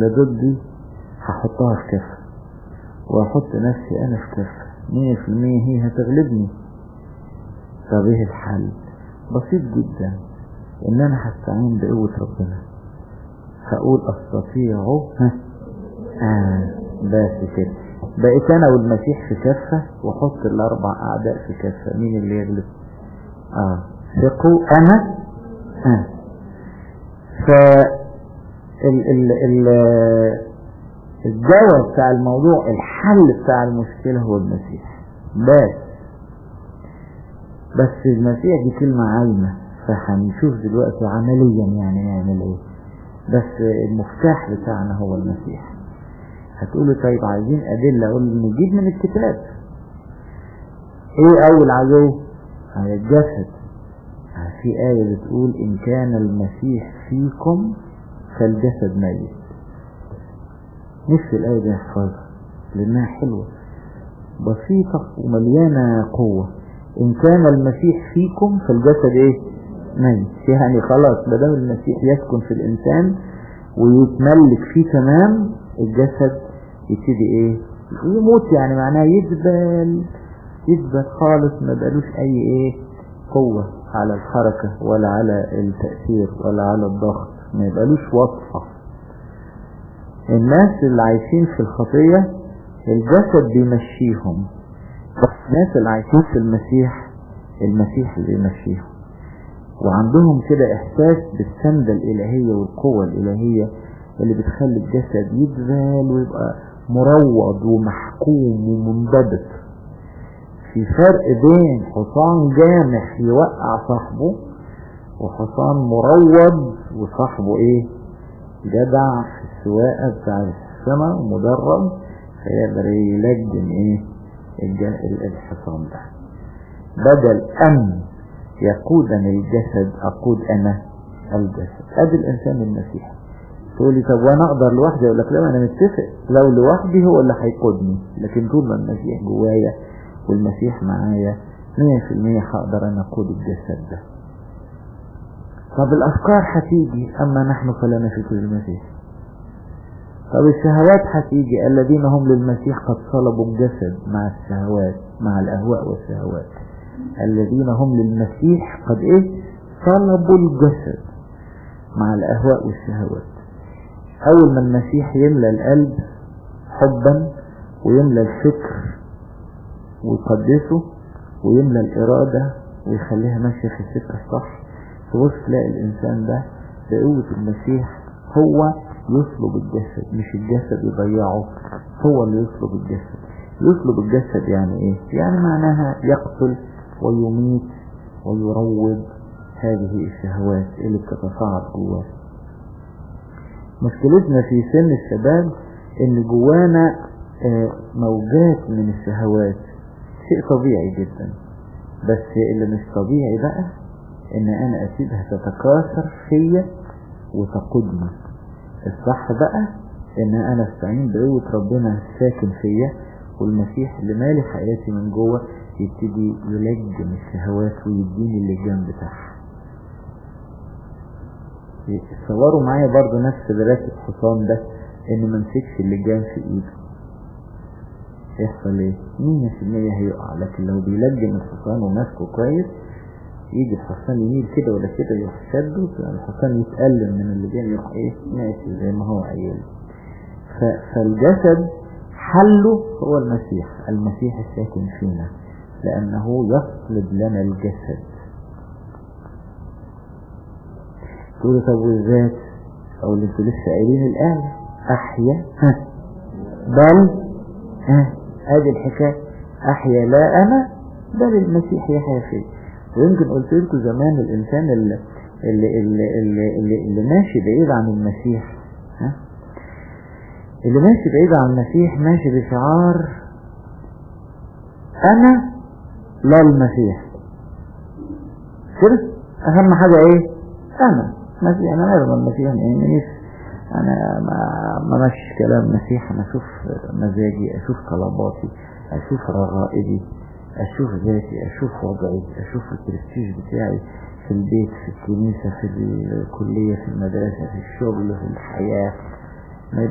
اللي ضدي هحطها في كفة واحط نفسي انا في كفة مية في المية هي هتغلبني طب ايه الحل بسيط جدا ان انا هستعين بقوة ربنا هقول استطيع ها آه بس كده بقيت انا والمسيح في كفة واحط الاربع اعداء في كفة مين اللي يغلب اه ثقوا انا ها ف ال ال ال الجواب بتاع الموضوع الحل بتاع المشكلة هو المسيح بس بس المسيح دي كلمة عايمة فهنشوف دلوقتي عمليا يعني نعمل ايه بس المفتاح بتاعنا هو المسيح هتقولوا طيب عايزين أدلة أقول نجيب من الكتاب ايه أول عدو على الجسد في آية بتقول إن كان المسيح فيكم فالجسد ميت نفس الآية دي نحفظها لأنها حلوة بسيطة ومليانة قوة إن كان المسيح فيكم فالجسد إيه ميت يعني خلاص ما دام المسيح يسكن في الإنسان ويتملك فيه تمام الجسد يبتدي إيه يموت يعني معناه يدبل يدبل خالص ما بقالوش أي إيه قوة على الحركة ولا على التأثير ولا على الضغط ما يبقالوش وصفة الناس اللي عايشين في الخطية الجسد بيمشيهم الناس اللي عايشين في المسيح المسيح اللي بيمشيهم وعندهم كده احساس بالسندة الالهية والقوة الالهية اللي بتخلي الجسد يدبل ويبقى مروض ومحكوم ومنضبط في فرق بين حصان جامح يوقع صاحبه وحصان مروض وصاحبه ايه جدع في السواقة بتاع السماء ومدرب فيقدر يلجم ايه الحصان ده بدل ان يقودني الجسد اقود انا الجسد ادي الانسان المسيحي تقول لي طب وانا اقدر لوحدي اقول لك لا انا متفق لو لوحدي هو اللي هيقودني لكن طول ما المسيح جوايا والمسيح معايا 100% هقدر انا اقود الجسد ده طب الافكار هتيجي اما نحن فلنا في كل المسيح طب الشهوات هتيجي الذين هم للمسيح قد صلبوا الجسد مع الشهوات مع الاهواء والشهوات الذين هم للمسيح قد ايه صلبوا الجسد مع الاهواء والشهوات اول ما المسيح يملى القلب حبا ويملى الفكر ويقدسه ويملى الإرادة ويخليها ماشية في السكة الصح تبص تلاقي الإنسان ده بقوة المسيح هو يصلب الجسد مش الجسد يضيعه هو اللي يصلب الجسد يصلب الجسد يعني ايه يعني معناها يقتل ويميت ويروض هذه الشهوات اللي بتتصاعد جواه مشكلتنا في سن الشباب ان جوانا موجات من الشهوات شيء طبيعي جدا بس اللي مش طبيعي بقى ان انا اسيبها تتكاثر فيا وتقودني الصح بقى ان انا استعين بقوة ربنا الساكن فيا والمسيح اللي مالي حياتي من جوه يبتدي يلجم الشهوات ويديني اللجام بتاعها تصوروا معايا برضو نفس براكة الحصان ده ان منسكش اللجام في ايده يحصل ايه مية في المية هيقع لكن لو بيلجم الحصان وماسكه كويس يجي الحصان يميل كده ولا كده يروح شده الحصان يتألم من اللي جاي يروح ايه ماشي زي ما هو عيل فالجسد حله هو المسيح المسيح الساكن فينا لأنه يصلب لنا الجسد تقول طب والذات أو اللي انتوا لسه قايلين الآن أحيا ها بل ها ادي الحكاية احيا لا انا بل المسيح يحيا فيه ويمكن قلت لكم زمان الانسان اللي اللي, اللي, اللي, اللي, اللي ماشي بعيد عن المسيح ها اللي ماشي بعيد عن المسيح ماشي بشعار انا لا المسيح كده اهم حاجة ايه انا مسيح انا ارضى المسيح يعني انا ما ما ماشي كلام مسيح انا اشوف مزاجي اشوف طلباتي اشوف رغائبي اشوف ذاتي اشوف وضعي اشوف البرستيج بتاعي في البيت في الكنيسة في الكلية في المدرسة في الشغل في الحياة